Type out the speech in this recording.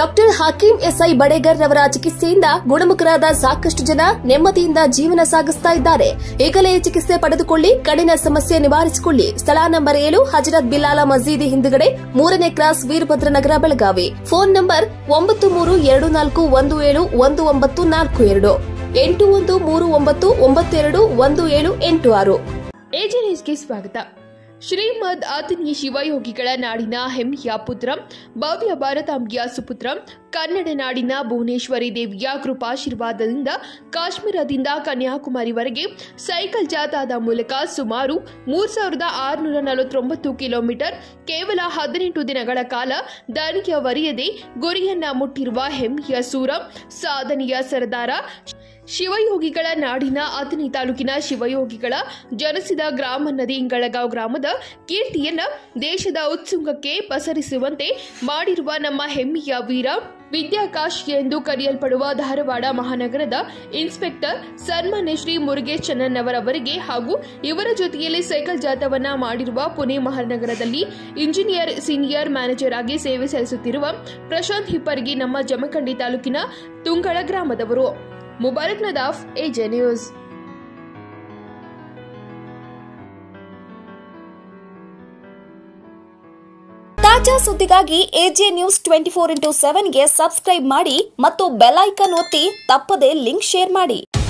doctor Hakim SI ಬಡೇಗರ್ ರವರ ಚಿಕಿತ್ಸೆಯಿಂದ ಗುಣಮುಖರಾದ ಸಾಕಷ್ಟು ಜನ ನೆಮ್ಮದಿಯಿಂದ ಜೀವನ ಸಾಗಿಸ್ತಾ ಇದ್ದಾರೆ ಈಗಲೇ ಚಿಕಿತ್ಸೆ ಪಡೆದುಕೊಳ್ಳಿ ಕಡಿನ ಸಮಸ್ಯೆ ನಿವಾರಿಸಿಕೊಳ್ಳಿ ಸ್ಥಳ ನಂಬರ್ ಏಳು ಹಜರತ್ ಬಿಲಾಲ ಮಸೀದಿ ಹಿಂದುಗಡೆ ಮೂರನೇ cross Veerabhadra Nagar Belagavi phone number ಒಂಬತ್ತು ಮೂರು ಎರಡು ನಾಲ್ಕು ಒಂದು ಏಳು ಒಂದು ಒಂಬತ್ತು ನಾಲ್ಕು ಎರಡು ಎಂಟು ಒಂದು ಮೂರು ಒಂಬತ್ತು ಒಂಬತ್ತೆರಡು ಒಂದು ಏಳು ಎಂಟು ಆರು ಎಜೆ ನ್ಯೂಸ್ಗೆ ಸ್ವಾಗತ ಶ್ರೀಮದ್ ಆತನಿಯ ಶಿವಯೋಗಿಗಳ ನಾಡಿನ ಹೆಮ್ಮೆಯ ಪುತ್ರ ಭವ್ಯ ಭಾರತಾಂಬಿಯ ಸುಪುತ್ರ ಕನ್ನಡ ನಾಡಿನ ಭುವನೇಶ್ವರಿ ದೇವಿಯ ಕೃಪಾಶೀರ್ವಾದದಿಂದ ಕಾಶ್ಮೀರದಿಂದ ಕನ್ಯಾಕುಮಾರಿವರೆಗೆ ಸೈಕಲ್ ಜಾಥಾದ ಮೂಲಕ ಸುಮಾರು ಮೂರ್ ಸಾವಿರದ ಆರುನೂರ ನಲವತ್ತೊಂಬತ್ತು ಕಿಲೋಮೀಟರ್ ಕೇವಲ ಹದಿನೆಂಟು ದಿನಗಳ ಕಾಲ ದಾನಿಯ ವರಿಯದೆ ಗುರಿಯನ್ನ ಮುಟ್ಟಿರುವ ಹೆಮ್ಮೆಯ ಸೂರ ಸಾಧನೆಯ ಸರದಾರ ಶಿವಯೋಗಿಗಳ ನಾಡಿನ ಅತನಿ ತಾಲೂಕಿನ ಶಿವಯೋಗಿಗಳ ಜನಿಸಿದ ಗ್ರಾಮ ನದಿ ಇಂಗಳಗಾಂವ್ ಗ್ರಾಮದ ಕೀರ್ತಿಯನ್ನ ದೇಶದ ಉತ್ಸುಂಗಕ್ಕೆ ಪಸರಿಸುವಂತೆ ಮಾಡಿರುವ ನಮ್ಮ ಹೆಮ್ಮೆಯ ವೀರ ವಿದ್ಯಾಕಾಶ್ ಎಂದು ಕರೆಯಲ್ಪಡುವ ಧಾರವಾಡ ಮಹಾನಗರದ ಇನ್ಸ್ಪೆಕ್ಟರ್ ಸನ್ಮಾನ್ಯ ಶ್ರೀ ಮುರುಗೇಶ್ ಚನ್ನಣ್ಣವರವರಿಗೆ ಹಾಗೂ ಇವರ ಜೊತೆಯಲ್ಲಿ ಸೈಕಲ್ ಜಾಥವನ್ನ ಮಾಡಿರುವ ಪುಣೆ ಮಹಾನಗರದಲ್ಲಿ ಇಂಜಿನಿಯರ್ ಸೀನಿಯರ್ ಮ್ಯಾನೇಜರ್ ಆಗಿ ಸೇವೆ ಸಲ್ಲಿಸುತ್ತಿರುವ ಪ್ರಶಾಂತ್ ಹಿಪ್ಪರ್ಗಿ ನಮ್ಮ ಜಮಖಂಡಿ ತಾಲೂಕಿನ ತುಂಗಳ ಗ್ರಾಮದವರು ಮುಬಾರಕ್ ನದಾಫ್ ಎಜೆ ನ್ಯೂಸ್ ತಾಜಾ ಸುದ್ದಿಗಾಗಿ AJ news twenty four into ಸೆವೆನ್ಗೆ ಸಬ್ಸ್ಕ್ರೈಬ್ ಮಾಡಿ ಮತ್ತು ಬೆಲ್ ಐಕನ್ ಒತ್ತಿ ತಪ್ಪದೇ ಲಿಂಕ್ ಶೇರ್ ಮಾಡಿ